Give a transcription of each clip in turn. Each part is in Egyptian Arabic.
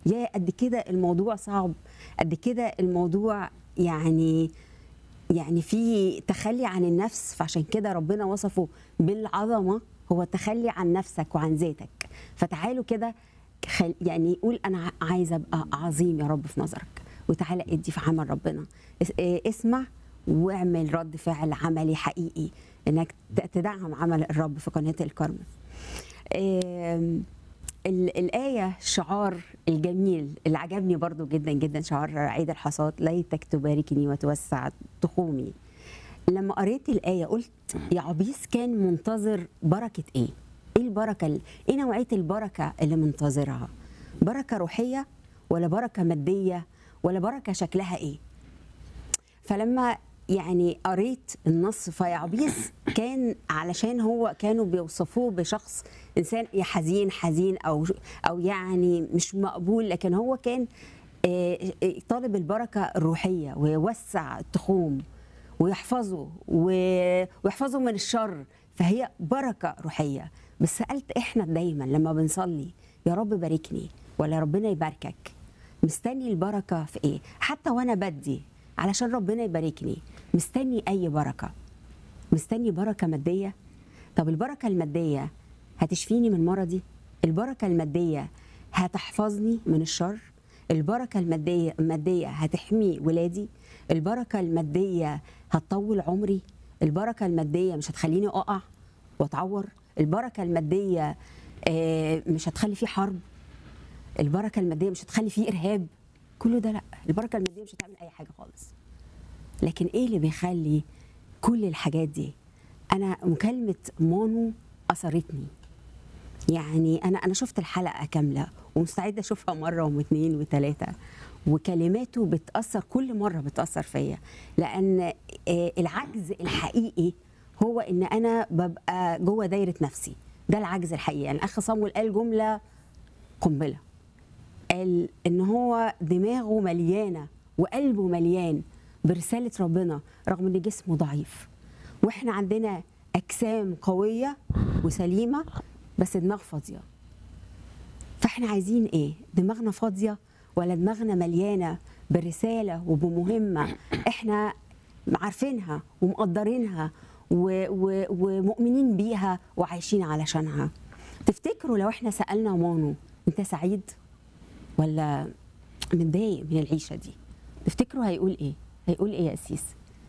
يا قد كده الموضوع صعب قد كده الموضوع يعني يعني في تخلي عن النفس فعشان كده ربنا وصفه بالعظمه هو التخلي عن نفسك وعن ذاتك فتعالوا كده خل- يعني قول انا عايزه ابقى عظيم يا رب في نظرك وتعالى ادي في عمل ربنا اس- إيه، اسمع واعمل رد فعل عملي حقيقي انك ت- تدعم عمل الرب في قناه الكرم آم، ال- الآية الشعار الجميل اللي عجبني برضو جدا جدا شعار عيد الحصاد ليتك تباركني وتوسع تخومي لما قريت الآية قلت يا عبيس كان منتظر بركة إيه؟ إيه البركة ال- إيه نوعية البركة اللي منتظرها؟ بركة روحية ولا بركة مادية ولا بركة شكلها إيه؟ فلما يعني قريت النص فيعبيس كان علشان هو كانوا بيوصفوه بشخص انسان يا حزين حزين او او يعني مش مقبول لكن هو كان آه، آه، طالب البركه الروحيه ويوسع التخوم ويحفظه و- ويحفظه من الشر فهي بركه روحيه بس سالت احنا دايما لما بنصلي يا رب باركني ولا ربنا يباركك مستني البركه في ايه حتى وانا بدي علشان ربنا يباركني مستني اي بركه مستني بركه ماديه طب البركه الماديه هتشفيني من مرضي البركه الماديه هتحفظني من الشر البركه الماديه الماديه هتحمي ولادي البركه الماديه هتطول عمري البركه الماديه مش هتخليني اقع واتعور البركه الماديه آه، مش هتخلي في حرب البركه الماديه مش هتخلي فيه ارهاب كله ده لا البركه الماديه مش هتعمل اي حاجه خالص لكن ايه اللي بيخلي كل الحاجات دي انا مكالمه مونو اثرتني يعني انا انا شفت الحلقه كامله ومستعده اشوفها مره واثنين وثلاثه وكلماته بتاثر كل مره بتاثر فيا لان آه، العجز الحقيقي هو ان انا ببقى جوه دايره نفسي ده العجز الحقيقي يعني الاخ صامويل قال جمله قنبله قال ان هو دماغه مليانه وقلبه مليان برساله ربنا رغم ان جسمه ضعيف واحنا عندنا اجسام قويه وسليمه بس دماغ فاضيه فاحنا عايزين ايه دماغنا فاضيه ولا دماغنا مليانه برساله وبمهمه احنا عارفينها ومقدرينها و و ومؤمنين بيها وعايشين علشانها تفتكروا لو احنا سالنا مانو انت سعيد ولا متضايق من العيشه دي تفتكروا هيقول ايه هيقول ايه يا اسيس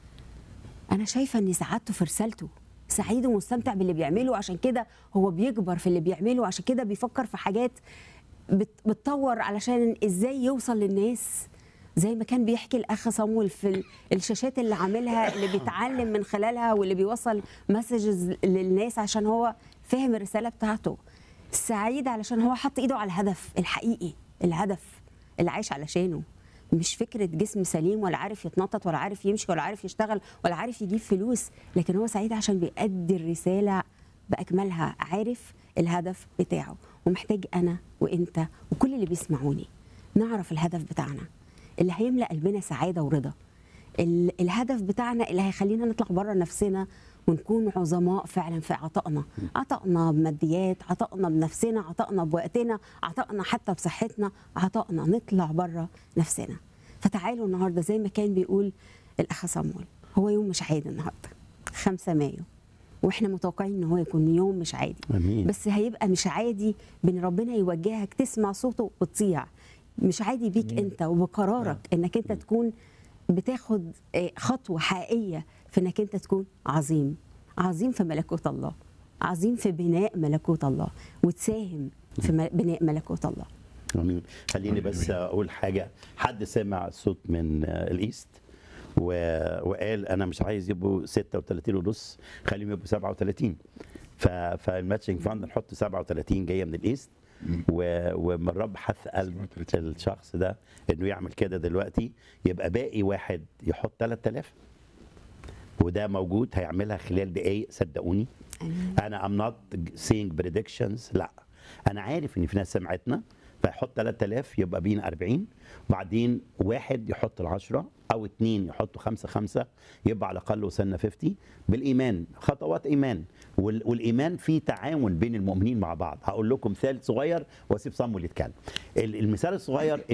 انا شايفه ان سعادته في رسالته سعيد ومستمتع باللي بيعمله عشان كده هو بيكبر في اللي بيعمله عشان كده بيفكر في حاجات بت- بتطور علشان ازاي يوصل للناس زي ما كان بيحكي الاخ صامويل في ال- الشاشات اللي عاملها اللي بيتعلم من خلالها واللي بيوصل مسجز للناس عشان هو فاهم الرساله بتاعته سعيد علشان هو حط ايده على الهدف الحقيقي الهدف اللي عايش علشانه مش فكرة جسم سليم ولا عارف يتنطط ولا عارف يمشي ولا عارف يشتغل ولا عارف يجيب فلوس لكن هو سعيد عشان بيأدي الرسالة بأكملها عارف الهدف بتاعه ومحتاج أنا وإنت وكل اللي بيسمعوني نعرف الهدف بتاعنا اللي هيملأ قلبنا سعادة ورضا ال- الهدف بتاعنا اللي هيخلينا نطلع بره نفسنا ونكون عظماء فعلا في عطائنا عطائنا بماديات عطائنا بنفسنا عطائنا بوقتنا عطائنا حتى بصحتنا عطائنا نطلع بره نفسنا فتعالوا النهارده زي ما كان بيقول الاخ صامويل هو يوم مش عادي النهارده 5 مايو واحنا متوقعين ان هو يكون يوم مش عادي امين بس هيبقى مش عادي بان ربنا يوجهك تسمع صوته وتطيع مش عادي بيك انت وبقرارك انك انت تكون بتاخد آه، خطوه حقيقيه في انك انت تكون عظيم عظيم في ملكوت الله عظيم في بناء ملكوت الله وتساهم في م- بناء ملكوت الله امين خليني بس اقول حاجه حد سمع صوت من آه، الايست و... وقال انا مش عايز يبقوا 36 ونص خليهم يبقوا 37 ف... فالماتشنج فاند نحط 37 جايه من الايست و... وما الرب حث قلب 37. الشخص ده انه يعمل كده دلوقتي يبقى باقي واحد يحط 3000 وده موجود هيعملها خلال دقايق صدقوني امين انا ام نوت سينج بريدكشنز لا انا عارف ان في ناس سمعتنا فيحط 3000 يبقى بينا 40 وبعدين واحد يحط العشرة او اتنين يحطوا خمسة خمسة يبقى على الاقل وصلنا 50 بالايمان خطوات ايمان وال- والايمان فيه تعاون بين المؤمنين مع بعض هقول لكم مثال صغير واسيب صامويل يتكلم ال- المثال الصغير